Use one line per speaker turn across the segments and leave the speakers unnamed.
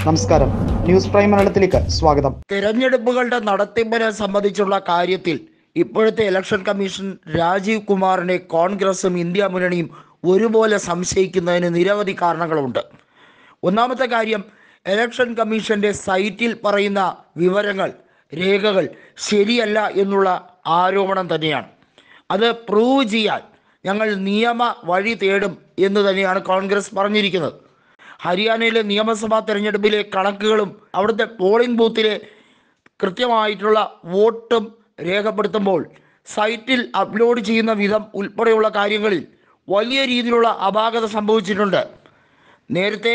നമസ്കാരം news prime മലയാളത്തിലേക്ക് സ്വാഗതം
തിരഞ്ഞെടുപ്പുകളുടെ നടത്തിപ്പിനെ സംബന്ധിച്ചുള്ള കാര്യത്തിൽ ഇപ്പോഴത്തെ ഇലക്ഷൻ കമ്മീഷൻ രാജീവ് കുമാറിനെ കോൺഗ്രസും ഇന്ത്യ മുന്നണിയും ഒരുപോലെ സംശയിക്കുന്നതിന് നിരവധി കാരണങ്ങളുണ്ട് ഒന്നാമത്തെ കാര്യം ഇലക്ഷൻ കമ്മീഷന്റെ സൈറ്റിൽ പറയുന്ന വിവരങ്ങൾ രേഖകൾ ശരിയല്ല എന്നുള്ള ആരോപണം തന്നെയാണ് അത് പ്രൂവ് ചെയ്യാൻ ഞങ്ങൾ നിയമ വഴി തേടും എന്ന് തന്നെയാണ് കോൺഗ്രസ് പറഞ്ഞിരിക്കുന്നത് ഹരിയാനയിലെ നിയമസഭാ തെരഞ്ഞെടുപ്പിലെ കണക്കുകളും അവിടുത്തെ പോളിംഗ് ബൂത്തിലെ കൃത്യമായിട്ടുള്ള വോട്ടും രേഖപ്പെടുത്തുമ്പോൾ സൈറ്റിൽ അപ്ലോഡ് ചെയ്യുന്ന വിധം ഉൾപ്പെടെയുള്ള കാര്യങ്ങളിൽ വലിയ രീതിയിലുള്ള അപാകത സംഭവിച്ചിട്ടുണ്ട് നേരത്തെ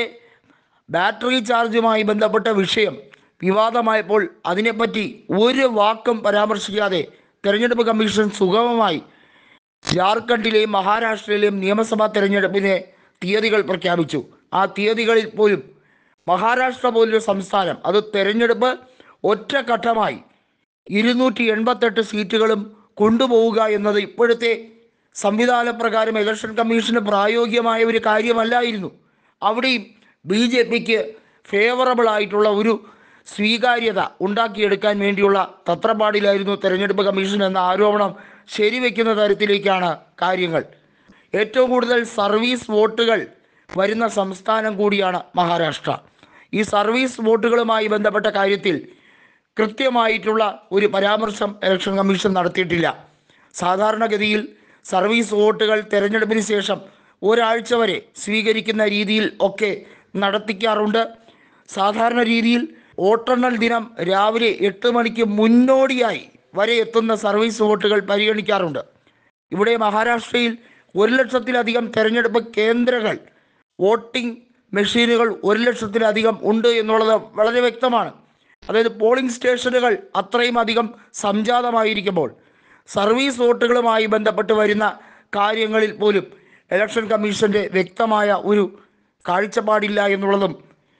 ബാറ്ററി ചാർജുമായി ബന്ധപ്പെട്ട വിഷയം വിവാദമായപ്പോൾ അതിനെപ്പറ്റി ഒരു വാക്കും പരാമർശിക്കാതെ തെരഞ്ഞെടുപ്പ് കമ്മീഷൻ സുഗമമായി ജാർഖണ്ഡിലെയും മഹാരാഷ്ട്രയിലെയും നിയമസഭാ തെരഞ്ഞെടുപ്പിന് തീയതികൾ പ്രഖ്യാപിച്ചു ആ തീയതികളിൽ പോലും മഹാരാഷ്ട്ര പോലൊരു സംസ്ഥാനം അത് തെരഞ്ഞെടുപ്പ് ഒറ്റഘട്ടമായി ഇരുന്നൂറ്റി എൺപത്തെട്ട് സീറ്റുകളും കൊണ്ടുപോവുക എന്നത് ഇപ്പോഴത്തെ സംവിധാന പ്രകാരം ഇലക്ഷൻ കമ്മീഷന് പ്രായോഗികമായ ഒരു കാര്യമല്ലായിരുന്നു അവിടെയും ബി ജെ പിക്ക് ഫേവറബിൾ ആയിട്ടുള്ള ഒരു സ്വീകാര്യത ഉണ്ടാക്കിയെടുക്കാൻ വേണ്ടിയുള്ള തത്രപ്പാടിലായിരുന്നു തെരഞ്ഞെടുപ്പ് കമ്മീഷൻ എന്ന ആരോപണം ശരിവെക്കുന്ന തരത്തിലേക്കാണ് കാര്യങ്ങൾ ഏറ്റവും കൂടുതൽ സർവീസ് വോട്ടുകൾ വരുന്ന സംസ്ഥാനം കൂടിയാണ് മഹാരാഷ്ട്ര ഈ സർവീസ് വോട്ടുകളുമായി ബന്ധപ്പെട്ട കാര്യത്തിൽ കൃത്യമായിട്ടുള്ള ഒരു പരാമർശം ഇലക്ഷൻ കമ്മീഷൻ നടത്തിയിട്ടില്ല സാധാരണഗതിയിൽ സർവീസ് വോട്ടുകൾ തെരഞ്ഞെടുപ്പിന് ശേഷം ഒരാഴ്ച വരെ സ്വീകരിക്കുന്ന രീതിയിൽ ഒക്കെ നടത്തിക്കാറുണ്ട് സാധാരണ രീതിയിൽ വോട്ടെണ്ണൽ ദിനം രാവിലെ എട്ട് മണിക്ക് മുന്നോടിയായി വരെ എത്തുന്ന സർവീസ് വോട്ടുകൾ പരിഗണിക്കാറുണ്ട് ഇവിടെ മഹാരാഷ്ട്രയിൽ ഒരു ലക്ഷത്തിലധികം തെരഞ്ഞെടുപ്പ് കേന്ദ്രങ്ങൾ വോട്ടിംഗ് മെഷീനുകൾ ഒരു ലക്ഷത്തിലധികം ഉണ്ട് എന്നുള്ളത് വളരെ വ്യക്തമാണ് അതായത് പോളിംഗ് സ്റ്റേഷനുകൾ അത്രയും അധികം സംജാതമായിരിക്കുമ്പോൾ സർവീസ് വോട്ടുകളുമായി ബന്ധപ്പെട്ട് വരുന്ന കാര്യങ്ങളിൽ പോലും ഇലക്ഷൻ കമ്മീഷൻ്റെ വ്യക്തമായ ഒരു കാഴ്ചപ്പാടില്ല എന്നുള്ളതും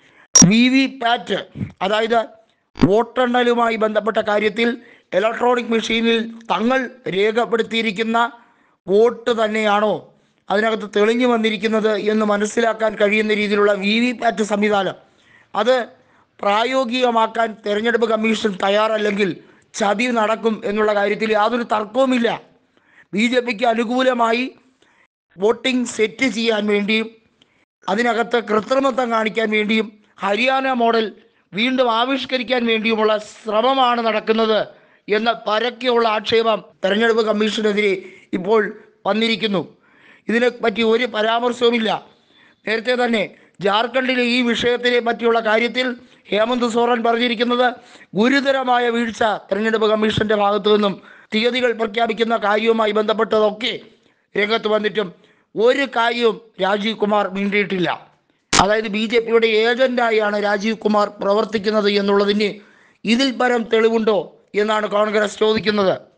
വി വി പാറ്റ് അതായത് വോട്ടെണ്ണലുമായി ബന്ധപ്പെട്ട കാര്യത്തിൽ ഇലക്ട്രോണിക് മെഷീനിൽ തങ്ങൾ രേഖപ്പെടുത്തിയിരിക്കുന്ന വോട്ട് തന്നെയാണോ അതിനകത്ത് തെളിഞ്ഞു വന്നിരിക്കുന്നത് എന്ന് മനസ്സിലാക്കാൻ കഴിയുന്ന രീതിയിലുള്ള വി വി പാറ്റ് സംവിധാനം അത് പ്രായോഗികമാക്കാൻ തെരഞ്ഞെടുപ്പ് കമ്മീഷൻ തയ്യാറല്ലെങ്കിൽ ചതി നടക്കും എന്നുള്ള കാര്യത്തിൽ യാതൊരു തർക്കവുമില്ല ബി ജെ പിക്ക് അനുകൂലമായി വോട്ടിംഗ് സെറ്റ് ചെയ്യാൻ വേണ്ടിയും അതിനകത്ത് കൃത്രിമത്വം കാണിക്കാൻ വേണ്ടിയും ഹരിയാന മോഡൽ വീണ്ടും ആവിഷ്കരിക്കാൻ വേണ്ടിയുമുള്ള ശ്രമമാണ് നടക്കുന്നത് എന്ന പരക്കെയുള്ള ആക്ഷേപം തെരഞ്ഞെടുപ്പ് കമ്മീഷനെതിരെ ഇപ്പോൾ വന്നിരിക്കുന്നു ഇതിനെപ്പറ്റി ഒരു പരാമർശവുമില്ല നേരത്തെ തന്നെ ജാർഖണ്ഡിലെ ഈ വിഷയത്തിനെ പറ്റിയുള്ള കാര്യത്തിൽ ഹേമന്ത് സോറൻ പറഞ്ഞിരിക്കുന്നത് ഗുരുതരമായ വീഴ്ച തെരഞ്ഞെടുപ്പ് കമ്മീഷന്റെ ഭാഗത്തു നിന്നും തീയതികൾ പ്രഖ്യാപിക്കുന്ന കാര്യവുമായി ബന്ധപ്പെട്ടതൊക്കെ രംഗത്ത് വന്നിട്ടും ഒരു കാര്യവും രാജീവ് കുമാർ മിണ്ടിയിട്ടില്ല അതായത് ബി ജെ പിയുടെ ഏജന്റായാണ് രാജീവ് കുമാർ പ്രവർത്തിക്കുന്നത് എന്നുള്ളതിന് ഇതിൽ പരം തെളിവുണ്ടോ എന്നാണ് കോൺഗ്രസ് ചോദിക്കുന്നത്